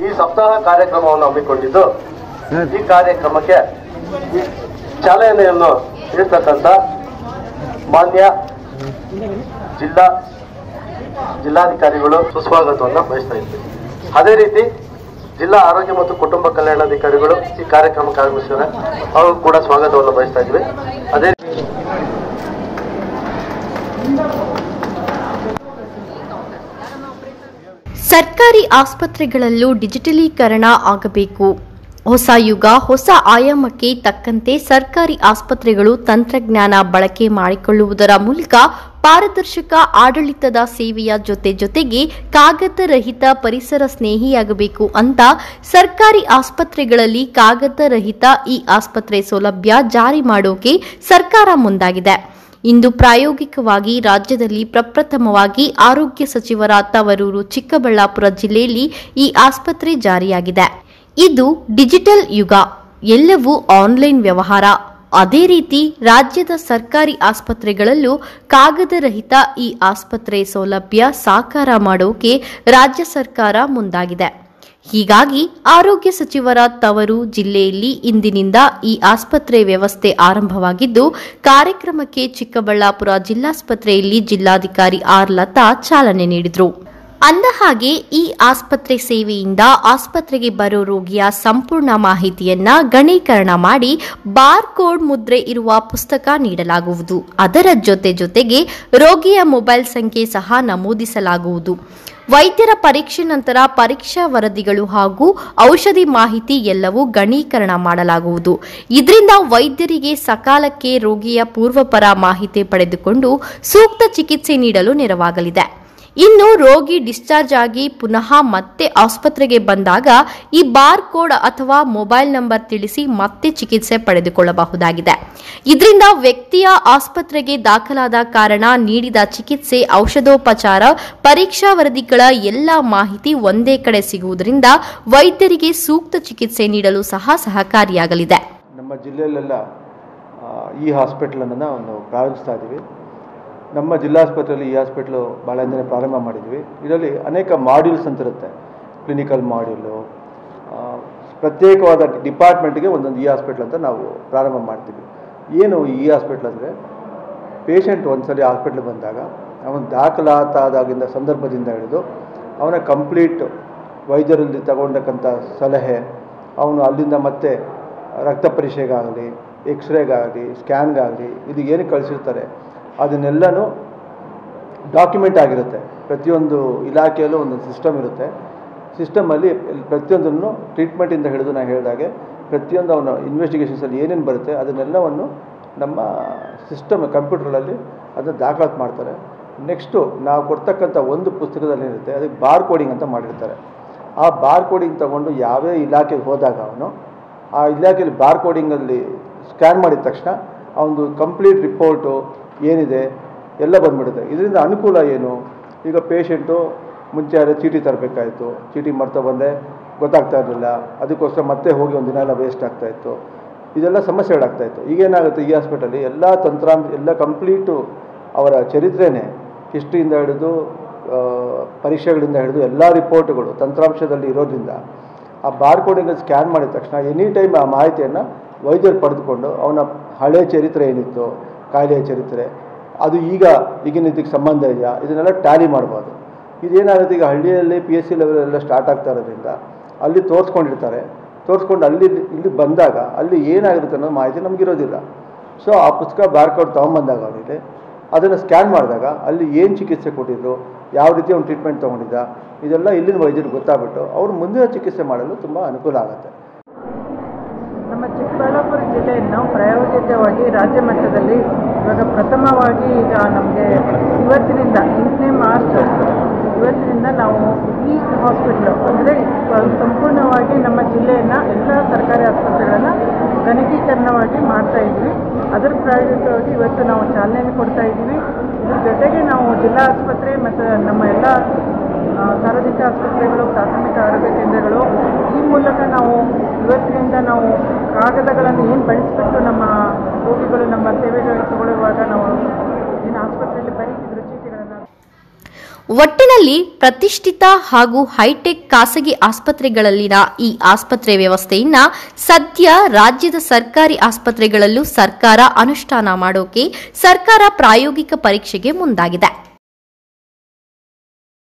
ಈ ಸಪ್ತಾಹ ಕಾರ್ಯಕ್ರಮವನ್ನು ಹಮ್ಮಿಕೊಂಡಿದ್ದು ಈ ಕಾರ್ಯಕ್ರಮಕ್ಕೆ ಈ ಚಾಲನೆಯನ್ನು ನೀಡತಕ್ಕಂಥ ಮಾನ್ಯ ಜಿಲ್ಲಾ ಜಿಲ್ಲಾಧಿಕಾರಿಗಳು ಸುಸ್ವಾಗತವನ್ನು ಬಯಸ್ತಾ ಇದ್ದೀವಿ ಅದೇ ರೀತಿ ಜಿಲ್ಲಾ ಆರೋಗ್ಯ ಮತ್ತು ಕುಟುಂಬ ಕಲ್ಯಾಣಾಧಿಕಾರಿಗಳು ಈ ಕಾರ್ಯಕ್ರಮಕ್ಕೆ ಆಗಮಿಸಿದ್ದಾರೆ ಅವರು ಕೂಡ ಸ್ವಾಗತವನ್ನು ಬಯಸ್ತಾ ಇದ್ವಿ ಅದೇ ಸರ್ಕಾರಿ ಆಸ್ಪತ್ರೆಗಳಲ್ಲೂ ಡಿಜಿಟಲೀಕರಣ ಆಗಬೇಕು ಹೊಸ ಯುಗ ಹೊಸ ಆಯಾಮಕ್ಕೆ ತಕ್ಕಂತೆ ಸರ್ಕಾರಿ ಆಸ್ಪತ್ರೆಗಳು ತಂತ್ರಜ್ಞಾನ ಬಳಕೆ ಮಾಡಿಕೊಳ್ಳುವುದರ ಮೂಲಕ ಪಾರದರ್ಶಕ ಆಡಳಿತದ ಸೇವೆಯ ಜೊತೆ ಜೊತೆಗೆ ಕಾಗದ ರಹಿತ ಪರಿಸರ ಸ್ನೇಹಿಯಾಗಬೇಕು ಅಂತ ಸರ್ಕಾರಿ ಆಸ್ಪತ್ರೆಗಳಲ್ಲಿ ಕಾಗದ ರಹಿತ ಈ ಆಸ್ಪತ್ರೆ ಸೌಲಭ್ಯ ಜಾರಿ ಮಾಡೋಕೆ ಸರ್ಕಾರ ಮುಂದಾಗಿದೆ ಇಂದು ಪ್ರಾಯೋಗಿಕವಾಗಿ ರಾಜ್ಯದಲ್ಲಿ ಪ್ರಪ್ರಥಮವಾಗಿ ಆರೋಗ್ಯ ಸಚಿವರ ತವರೂರು ಚಿಕ್ಕಬಳ್ಳಾಪುರ ಜಿಲ್ಲೆಯಲ್ಲಿ ಈ ಆಸ್ಪತ್ರೆ ಜಾರಿಯಾಗಿದೆ ಇದು ಡಿಜಿಟಲ್ ಯುಗ ಎಲ್ಲವೂ ಆನ್ಲೈನ್ ವ್ಯವಹಾರ ಅದೇ ರೀತಿ ರಾಜ್ಯದ ಸರ್ಕಾರಿ ಆಸ್ಪತ್ರೆಗಳಲ್ಲೂ ಕಾಗದ ರಹಿತ ಈ ಆಸ್ಪತ್ರೆ ಸೌಲಭ್ಯ ಸಾಕಾರ ಮಾಡೋಕೆ ರಾಜ್ಯ ಸರ್ಕಾರ ಮುಂದಾಗಿದೆ ಹೀಗಾಗಿ ಆರೋಗ್ಯ ಸಚಿವರ ತವರು ಜಿಲ್ಲೆಯಲ್ಲಿ ಇಂದಿನಿಂದ ಈ ಆಸ್ಪತ್ರೆ ವ್ಯವಸ್ಥೆ ಆರಂಭವಾಗಿದ್ದು ಕಾರ್ಯಕ್ರಮಕ್ಕೆ ಚಿಕ್ಕಬಳ್ಳಾಪುರ ಜಿಲ್ಲಾಸ್ಪತ್ರೆಯಲ್ಲಿ ಜಿಲ್ಲಾಧಿಕಾರಿ ಆರ್ ಲತಾ ಚಾಲನೆ ನೀಡಿದರು ಅಂದಹಾಗೆ ಈ ಆಸ್ಪತ್ರೆ ಸೇವೆಯಿಂದ ಆಸ್ಪತ್ರೆಗೆ ಬರೋ ರೋಗಿಯ ಸಂಪೂರ್ಣ ಮಾಹಿತಿಯನ್ನ ಗಣೀಕರಣ ಮಾಡಿ ಬಾರ್ ಕೋಡ್ ಮುದ್ರೆ ಇರುವ ಪುಸ್ತಕ ನೀಡಲಾಗುವುದು ಅದರ ಜೊತೆ ಜೊತೆಗೆ ರೋಗಿಯ ಮೊಬೈಲ್ ಸಂಖ್ಯೆ ಸಹ ನಮೂದಿಸಲಾಗುವುದು ವೈದ್ಯರ ಪರೀಕ್ಷೆ ನಂತರ ಪರೀಕ್ಷಾ ವರದಿಗಳು ಹಾಗೂ ಔಷಧಿ ಮಾಹಿತಿ ಎಲ್ಲವೂ ಗಣೀಕರಣ ಮಾಡಲಾಗುವುದು ಇದರಿಂದ ವೈದ್ಯರಿಗೆ ಸಕಾಲಕ್ಕೆ ರೋಗಿಯ ಪೂರ್ವಪರ ಮಾಹಿತಿ ಪಡೆದುಕೊಂಡು ಸೂಕ್ತ ಚಿಕಿತ್ಸೆ ನೀಡಲು ನೆರವಾಗಲಿದೆ ಇನ್ನು ರೋಗಿ ಡಿಸ್ಚಾರ್ಜ್ ಆಗಿ ಪುನಃ ಮತ್ತೆ ಆಸ್ಪತ್ರೆಗೆ ಬಂದಾಗ ಈ ಬಾರ್ ಕೋಡ್ ಅಥವಾ ಮೊಬೈಲ್ ನಂಬರ್ ತಿಳಿಸಿ ಮತ್ತೆ ಚಿಕಿತ್ಸೆ ಪಡೆದುಕೊಳ್ಳಬಹುದಾಗಿದೆ ಇದರಿಂದ ವ್ಯಕ್ತಿಯ ಆಸ್ಪತ್ರೆಗೆ ದಾಖಲಾದ ಕಾರಣ ನೀಡಿದ ಚಿಕಿತ್ಸೆ ಔಷಧೋಪಚಾರ ಪರೀಕ್ಷಾ ವರದಿಗಳ ಎಲ್ಲ ಮಾಹಿತಿ ಒಂದೇ ಕಡೆ ಸಿಗುವುದರಿಂದ ವೈದ್ಯರಿಗೆ ಸೂಕ್ತ ಚಿಕಿತ್ಸೆ ನೀಡಲು ಸಹ ಸಹಕಾರಿಯಾಗಲಿದೆ ನಮ್ಮ ಜಿಲ್ಲೆಯಲ್ಲೆಲ್ಲ ಆ, ಈ ಹಾಸ್ಪಿಟ್ಲನ್ನು ಒಂದು ಪ್ರಾರಂಭಿಸ್ತಾ ಇದ್ದೀವಿ ನಮ್ಮ ಜಿಲ್ಲಾಸ್ಪತ್ರೆಯಲ್ಲಿ ಈ ಹಾಸ್ಪಿಟ್ಲು ಭಾಳ ಹಿಂದೆ ಪ್ರಾರಂಭ ಮಾಡಿದ್ವಿ ಇದರಲ್ಲಿ ಅನೇಕ ಮಾಡ್ಯೂಲ್ಸ್ ಅಂತ ಇರುತ್ತೆ ಕ್ಲಿನಿಕಲ್ ಮಾಡ್ಯೂಲು ಆ, ಪ್ರತ್ಯೇಕವಾದ ಡಿಪಾರ್ಟ್ಮೆಂಟ್ಗೆ ಒಂದೊಂದು ಈ ಹಾಸ್ಪಿಟ್ಲ್ ಅಂತ ನಾವು ಪ್ರಾರಂಭ ಮಾಡ್ತೀವಿ ಏನು ಈ ಹಾಸ್ಪಿಟ್ಲ್ ಅಂದರೆ ಪೇಷಂಟ್ ಒಂದ್ಸಲಿ ಹಾಸ್ಪಿಟ್ಲಿಗೆ ಬಂದಾಗ ಅವನು ದಾಖಲಾತಾದಾಗಿಂದ ಸಂದರ್ಭದಿಂದ ಹಿಡಿದು ಅವನ ಕಂಪ್ಲೀಟ್ ವೈದ್ಯರಲ್ಲಿ ತಗೊಂಡಕ್ಕಂಥ ಸಲಹೆ ಅವನು ಅಲ್ಲಿಂದ ಮತ್ತೆ ರಕ್ತ ಪರೀಕ್ಷೆಗಾಗಲಿ ಎಕ್ಸ್ರೇಗಾಗಲಿ ಸ್ಕ್ಯಾನ್ಗಾಗಲಿ ಇದು ಏನು ಕಳಿಸಿರ್ತಾರೆ ಅದನ್ನೆಲ್ಲನೂ ಡಾಕ್ಯುಮೆಂಟ್ ಆಗಿರುತ್ತೆ ಪ್ರತಿಯೊಂದು ಇಲಾಖೆಯಲ್ಲೂ ಒಂದೊಂದು ಸಿಸ್ಟಮ್ ಇರುತ್ತೆ ಸಿಸ್ಟಮಲ್ಲಿ ಪ್ರತಿಯೊಂದನ್ನು ಟ್ರೀಟ್ಮೆಂಟಿಂದ ಹಿಡಿದು ನಾನು ಹೇಳಿದಾಗೆ ಪ್ರತಿಯೊಂದು ಅವನ ಇನ್ವೆಸ್ಟಿಗೇಷನ್ಸಲ್ಲಿ ಏನೇನು ಬರುತ್ತೆ ಅದನ್ನೆಲ್ಲವನ್ನು ನಮ್ಮ ಸಿಸ್ಟಮ್ ಕಂಪ್ಯೂಟರಲ್ಲಿ ಅದನ್ನು ದಾಖಲಾತಿ ಮಾಡ್ತಾರೆ ನೆಕ್ಸ್ಟು ನಾವು ಕೊಡ್ತಕ್ಕಂಥ ಒಂದು ಪುಸ್ತಕದಲ್ಲಿ ಏನಿರುತ್ತೆ ಅದಕ್ಕೆ ಬಾರ್ ಕೋಡಿಂಗ್ ಅಂತ ಮಾಡಿರ್ತಾರೆ ಆ ಬಾರ್ ಕೋಡಿಂಗ್ ತಗೊಂಡು ಯಾವ್ಯಾವ ಇಲಾಖೆಗೆ ಹೋದಾಗ ಅವನು ಆ ಇಲಾಖೆಯಲ್ಲಿ ಬಾರ್ ಕೋಡಿಂಗಲ್ಲಿ ಸ್ಕ್ಯಾನ್ ಮಾಡಿದ ತಕ್ಷಣ ಅವನು ಕಂಪ್ಲೀಟ್ ರಿಪೋರ್ಟು ಏನಿದೆ ಎಲ್ಲ ಬಂದ್ಬಿಡುತ್ತೆ ಇದರಿಂದ ಅನುಕೂಲ ಏನು ಈಗ ಪೇಷಂಟು ಮುಂಚೆ ಯಾರೋ ಚೀಟಿ ತರಬೇಕಾಯಿತು ಚೀಟಿ ಮಾಡ್ತಾ ಬಂದೆ ಗೊತ್ತಾಗ್ತಾ ಇರಲಿಲ್ಲ ಅದಕ್ಕೋಸ್ಕರ ಮತ್ತೆ ಹೋಗಿ ಒಂದು ದಿನ ಎಲ್ಲ ವೇಸ್ಟ್ ಆಗ್ತಾಯಿತ್ತು ಇದೆಲ್ಲ ಸಮಸ್ಯೆಗಳಾಗ್ತಾಯಿತ್ತು ಈಗೇನಾಗುತ್ತೆ ಈ ಹಾಸ್ಪಿಟಲ್ಲಿ ಎಲ್ಲ ತಂತ್ರಾಂಶ ಎಲ್ಲ ಕಂಪ್ಲೀಟು ಅವರ ಚರಿತ್ರೆನೇ ಹಿಸ್ಟ್ರಿಯಿಂದ ಹಿಡಿದು ಆ, ಪರೀಕ್ಷೆಗಳಿಂದ ಹಿಡಿದು ಎಲ್ಲ ರಿಪೋರ್ಟ್ಗಳು ತಂತ್ರಾಂಶದಲ್ಲಿ ಇರೋದ್ರಿಂದ ಆ ಬಾರ್ ಕೋಡಿಂಗಲ್ಲಿ ಸ್ಕ್ಯಾನ್ ಮಾಡಿದ ತಕ್ಷಣ ಎನಿ ಟೈಮ್ ಆ ಮಾಹಿತಿಯನ್ನು ವೈದ್ಯರು ಪಡೆದುಕೊಂಡು ಅವನ ಹಳೆ ಚರಿತ್ರೆ ಏನಿತ್ತು ಕಾಯಿಲೆಯ ಚರಿತ್ರೆ ಅದು ಈಗ ಈಗಿನ ಇದಕ್ಕೆ ಸಂಬಂಧ ಇದೆಯಾ ಇದನ್ನೆಲ್ಲ ಟ್ಯಾಲಿ ಮಾಡ್ಬೋದು ಇದೇನಾಗುತ್ತೆ ಈಗ ಹಳ್ಳಿಯಲ್ಲಿ ಪಿ ಎಸ್ ಸಿ ಲೆವೆಲೆಲ್ಲ ಸ್ಟಾರ್ಟ್ ಆಗ್ತಾ ಇರೋದ್ರಿಂದ ಅಲ್ಲಿ ತೋರಿಸ್ಕೊಂಡಿರ್ತಾರೆ ತೋರಿಸ್ಕೊಂಡು ಅಲ್ಲಿ ಇಲ್ಲಿ ಬಂದಾಗ ಅಲ್ಲಿ ಏನಾಗಿರುತ್ತೆ ಅನ್ನೋ ಮಾಹಿತಿ ನಮಗಿರೋದಿಲ್ಲ ಸೊ ಆ ಪುಸ್ತಕ ಬಾರ್ಕೋಡ್ ತೊಗೊಂಬಂದಾಗ ಅವನಿಗೆ ಅದನ್ನು ಸ್ಕ್ಯಾನ್ ಮಾಡಿದಾಗ ಅಲ್ಲಿ ಏನು ಚಿಕಿತ್ಸೆ ಕೊಟ್ಟಿದ್ರು ಯಾವ ರೀತಿ ಅವ್ನು ಟ್ರೀಟ್ಮೆಂಟ್ ತೊಗೊಂಡಿದ್ದ ಇದೆಲ್ಲ ಇಲ್ಲಿನ ವೈದ್ಯರಿಗೆ ಗೊತ್ತಾಗ್ಬಿಟ್ಟು ಅವರು ಮುಂದಿನ ಚಿಕಿತ್ಸೆ ಮಾಡಲು ತುಂಬ ಅನುಕೂಲ ಆಗುತ್ತೆ ನಮ್ಮ ಚಿಕ್ಕಬಳ್ಳಾಪುರ ಜಿಲ್ಲೆಯನ್ನು ಪ್ರಾಯೋಗಿಕವಾಗಿ ರಾಜ್ಯ ಮಟ್ಟದಲ್ಲಿ ಇವಾಗ ಪ್ರಥಮವಾಗಿ ಈಗ ನಮಗೆ ಇವತ್ತಿನಿಂದ ಎಂಟನೇ ಮಾರ್ಚ್ ಇವತ್ತಿನಿಂದ ನಾವು ಈ ಹಾಸ್ಪಿಟ್ಲು ಅಂದರೆ ಸಂಪೂರ್ಣವಾಗಿ ನಮ್ಮ ಜಿಲ್ಲೆಯನ್ನು ಎಲ್ಲ ಸರ್ಕಾರಿ ಆಸ್ಪತ್ರೆಗಳನ್ನು ಗಣಕೀಕರಣವಾಗಿ ಮಾಡ್ತಾ ಇದ್ವಿ ಅದರ ಪ್ರಾಯೋಗಿಕವಾಗಿ ಇವತ್ತು ನಾವು ಚಾಲನೆಯನ್ನು ಕೊಡ್ತಾ ಇದ್ದೀವಿ ಇದ್ರ ಜೊತೆಗೆ ನಾವು ಜಿಲ್ಲಾ ಆಸ್ಪತ್ರೆ ಮತ್ತು ನಮ್ಮ ಎಲ್ಲ ಆ, ಸಾರ್ವಜನಿಕ ಆಸ್ಪತ್ರೆಗಳು ಪ್ರಾಥಮಿಕ ಆರೋಗ್ಯ ಕೇಂದ್ರಗಳು ಈ ಮೂಲಕ ನಾವು ಇವತ್ತಿನಿಂದ ನಾವು ಕಾಗದಗಳನ್ನು ಏನು ಬಳಸಿಬಿಟ್ಟು ನಮ್ಮ ರೋಗಿಗಳು ನಮ್ಮ ಸೇವೆಗಳನ್ನು ತಗೊಳ್ಳುವಾಗ ನಾವು ಏನು ಆಸ್ಪತ್ರೆಯಲ್ಲಿ ಬರೀತಿದ್ರು ಚೀಟಿಗಳನ್ನು ಒಟ್ಟಿನಲ್ಲಿ ಪ್ರತಿಷ್ಠಿತ ಹಾಗೂ ಹೈಟೆಕ್ ಖಾಸಗಿ ಆಸ್ಪತ್ರೆಗಳಲ್ಲಿನ ಈ ಆಸ್ಪತ್ರೆ ವ್ಯವಸ್ಥೆಯನ್ನ ಸದ್ಯ ರಾಜ್ಯದ ಸರ್ಕಾರಿ ಆಸ್ಪತ್ರೆಗಳಲ್ಲೂ ಸರ್ಕಾರ ಅನುಷ್ಠಾನ ಮಾಡೋಕೆ ಸರ್ಕಾರ ಪ್ರಾಯೋಗಿಕ ಪರೀಕ್ಷೆಗೆ ಮುಂದಾಗಿದೆ